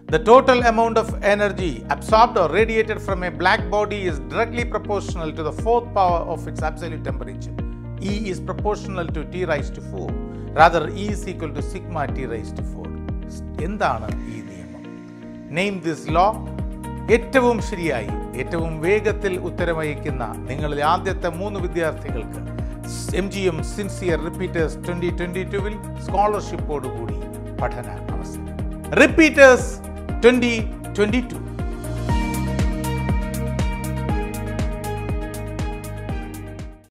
The total amount of energy absorbed or radiated from a black body is directly proportional to the fourth power of its absolute temperature. E is proportional to T raised to 4. Rather, E is equal to sigma T raised to 4. എന്താണ് ഈ നിയമം name this law ഏറ്റവും ശരിയായി ഏറ്റവും വേഗത്തിൽ ഉത്തരമയക്കുന്ന നിങ്ങളിൽ ആദ്യത്തെ മൂന്ന് വിദ്യാർത്ഥികൾക്ക് M G M sincere repeaters twenty twenty ടുവിൽ സ്കോളർഷിപ്പോടുകൂടി പഠന അവസരം റിപ്പീറ്റേഴ്സ് ട്വൻ്റി ട്വൻ്റി ടു